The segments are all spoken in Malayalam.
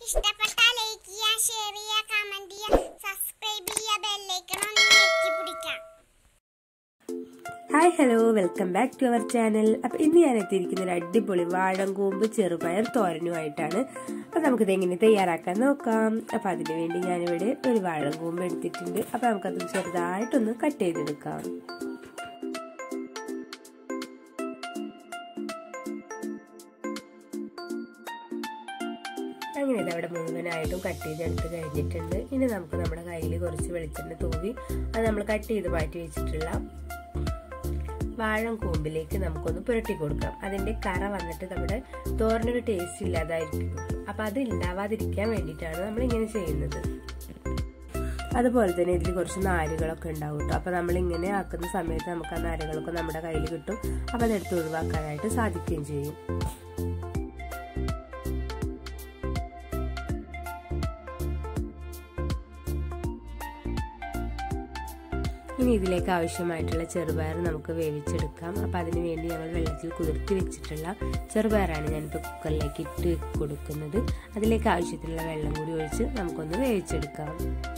ഇഷ്ടപ്പെട്ടാൽ ലൈക്ക് ചെയ്യുക ഷെയർ ചെയ്യുക കമന്റ് ചെയ്യുക സബ്സ്ക്രൈബ് ചെയ്യുക ബെല്ലൈക്കൺ ഒന്ന് ഞെക്കി പിടിക്കാം hi hello welcome back to our channel അപ്പൊ ഇന്ന് ഞാൻ എത്തിയിരിക്കുന്ന ഒരു അടിപൊളി വാഴങ്കൂമ്പ് ചെറുപയർ തോരനുമായിട്ടാണ് അപ്പൊ നമുക്കിത് എങ്ങനെ തയ്യാറാക്കാൻ നോക്കാം അപ്പൊ അതിനു വേണ്ടി ഞാനിവിടെ ഒരു വാഴങ്കൂമ്പ് എടുത്തിട്ടുണ്ട് അപ്പൊ നമുക്കത് ചെറുതായിട്ടൊന്ന് കട്ട് ചെയ്തെടുക്കാം അങ്ങനെ ഇത് അവിടെ മുഴുവനായിട്ടും കട്ട് ചെയ്തെടുത്ത് കഴിഞ്ഞിട്ടുണ്ട് ഇനി നമുക്ക് നമ്മുടെ കയ്യിൽ കുറച്ച് വെളിച്ചെണ്ണ തൂവി അത് നമ്മൾ കട്ട് ചെയ്ത് മാറ്റി വെച്ചിട്ടുള്ള വാഴം കൂമ്പിലേക്ക് നമുക്കൊന്ന് പുരട്ടി കൊടുക്കാം അതിന്റെ കറ വന്നിട്ട് നമ്മുടെ തോരനൊരു ടേസ്റ്റ് ഇല്ലാതായിരിക്കും അപ്പൊ അത് ഉണ്ടാവാതിരിക്കാൻ വേണ്ടിയിട്ടാണ് നമ്മൾ ഇങ്ങനെ ചെയ്യുന്നത് അതുപോലെ തന്നെ ഇതിൽ കുറച്ച് നാരുകളൊക്കെ ഉണ്ടാവും കേട്ടോ അപ്പൊ നമ്മൾ ഇങ്ങനെ ആക്കുന്ന സമയത്ത് നമുക്ക് ആ നാരുകളൊക്കെ നമ്മുടെ കയ്യിൽ കിട്ടും അപ്പൊ അതെടുത്ത് ഒഴിവാക്കാനായിട്ട് സാധിക്കുകയും ചെയ്യും ഇനി ഇതിലേക്ക് ആവശ്യമായിട്ടുള്ള ചെറുപയർ നമുക്ക് വേവിച്ചെടുക്കാം അപ്പം അതിന് വേണ്ടി ഞങ്ങൾ വെള്ളത്തിൽ കുതിർത്തി വെച്ചിട്ടുള്ള ചെറുപയറാണ് ഞാനിപ്പോൾ കുക്കറിലേക്ക് ഇട്ട് കൊടുക്കുന്നത് അതിലേക്ക് ആവശ്യത്തിനുള്ള വെള്ളം കൂടി ഒഴിച്ച് നമുക്കൊന്ന് വേവിച്ചെടുക്കാം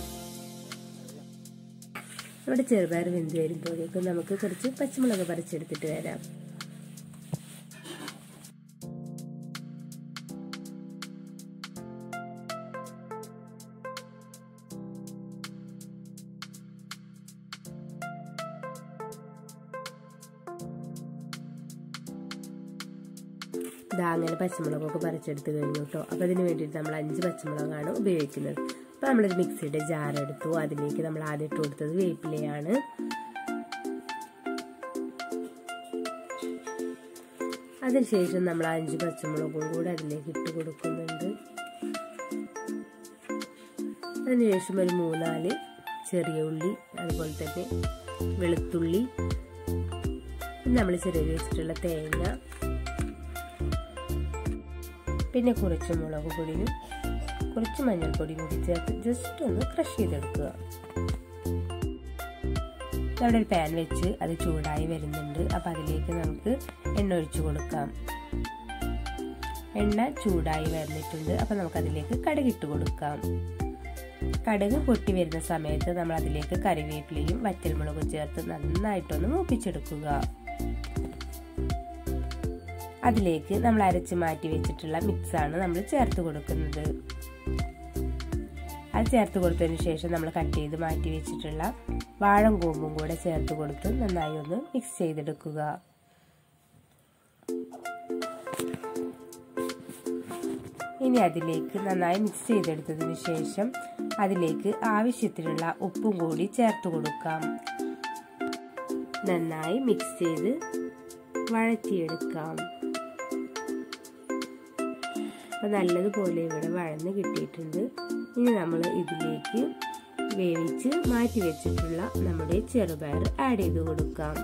നമ്മുടെ ചെറുപയർ വെന്ത് വരുമ്പോഴേക്കും നമുക്ക് കുറച്ച് പച്ചമുളക് പറിച്ചെടുത്തിട്ട് വരാം ഇതാ അങ്ങനെ പച്ചമുളകൊക്കെ പറിച്ചെടുത്ത് കഴിഞ്ഞു കേട്ടോ അപ്പോൾ അതിന് വേണ്ടിയിട്ട് നമ്മൾ അഞ്ച് പച്ചമുളകാണ് ഉപയോഗിക്കുന്നത് അപ്പോൾ നമ്മളൊരു മിക്സിയുടെ ജാർ എടുത്തു അതിലേക്ക് നമ്മൾ ആദ്യം ഇട്ട് കൊടുത്തത് വേപ്പിലയാണ് അതിനുശേഷം നമ്മൾ അഞ്ച് പച്ചമുളകും കൂടെ അതിലേക്ക് ഇട്ട് കൊടുക്കുന്നുണ്ട് അതിനുശേഷം ഒരു മൂന്നാല് ചെറിയ ഉള്ളി അതുപോലെ തന്നെ വെളുത്തുള്ളി നമ്മൾ ചെറിയ വെച്ചിട്ടുള്ള തേങ്ങ പിന്നെ കുറച്ച് മുളക് പൊടിയും കുറച്ച് മഞ്ഞൾപ്പൊടിയും കൂടി ചേർത്ത് ജസ്റ്റ് ഒന്ന് ക്രഷ് ചെയ്തെടുക്കുക അവിടെ ഒരു പാൻ വെച്ച് അത് ചൂടായി വരുന്നുണ്ട് അപ്പം അതിലേക്ക് നമുക്ക് എണ്ണ ഒഴിച്ചു കൊടുക്കാം എണ്ണ ചൂടായി വന്നിട്ടുണ്ട് അപ്പം നമുക്ക് അതിലേക്ക് കടുകിട്ട് കൊടുക്കാം കടുക് പൊട്ടി വരുന്ന സമയത്ത് നമ്മൾ അതിലേക്ക് കറിവേപ്പിലയും വറ്റൽമുളകും ചേർത്ത് നന്നായിട്ടൊന്ന് മൂപ്പിച്ചെടുക്കുക അതിലേക്ക് നമ്മൾ അരച്ച് മാറ്റി വെച്ചിട്ടുള്ള മിക്സാണ് നമ്മൾ ചേർത്ത് കൊടുക്കുന്നത് അത് ചേർത്ത് കൊടുത്തതിന് ശേഷം നമ്മൾ കട്ട് ചെയ്ത് മാറ്റി വെച്ചിട്ടുള്ള വാഴം കൂമ്പും കൂടെ ചേർത്ത് കൊടുത്ത് നന്നായി ഒന്ന് മിക്സ് ചെയ്തെടുക്കുക ഇനി അതിലേക്ക് നന്നായി മിക്സ് ചെയ്തെടുത്തതിന് ശേഷം അതിലേക്ക് ആവശ്യത്തിനുള്ള ഉപ്പും കൂടി ചേർത്ത് കൊടുക്കാം നന്നായി മിക്സ് ചെയ്ത് വഴറ്റിയെടുക്കാം അപ്പോൾ നല്ലതുപോലെ ഇവിടെ വഴന്ന് കിട്ടിയിട്ടുണ്ട് ഇനി നമ്മൾ ഇതിലേക്ക് വേവിച്ച് മാറ്റി വെച്ചിട്ടുള്ള നമ്മുടെ ചെറുപയർ ആഡ് ചെയ്ത് കൊടുക്കാം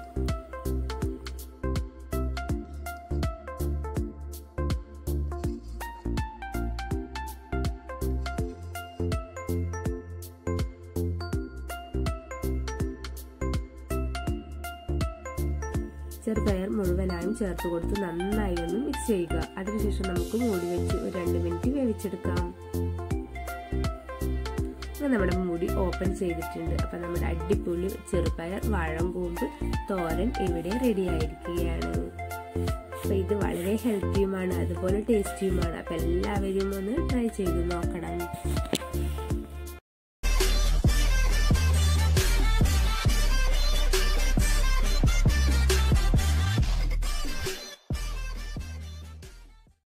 ചെറുപയർ മുഴുവനായും ചേർത്ത് കൊടുത്ത് നന്നായി ഒന്ന് മിക്സ് ചെയ്യുക അതിനുശേഷം നമുക്ക് മൂടി വെച്ച് ഒരു രണ്ട് മിനിറ്റ് വേവിച്ചെടുക്കാം നമ്മുടെ മൂടി ഓപ്പൺ ചെയ്തിട്ടുണ്ട് അപ്പൊ നമ്മുടെ അടിപൊളി ചെറുപയർ വാഴംകൂമ്പ് തോരൻ ഇവിടെ റെഡി ആയിരിക്കുകയാണ് അപ്പൊ ഇത് വളരെ ഹെൽത്തിയുമാണ് അതുപോലെ ടേസ്റ്റിയുമാണ് അപ്പൊ എല്ലാവരും ഒന്ന് ട്രൈ ചെയ്ത് നോക്കണം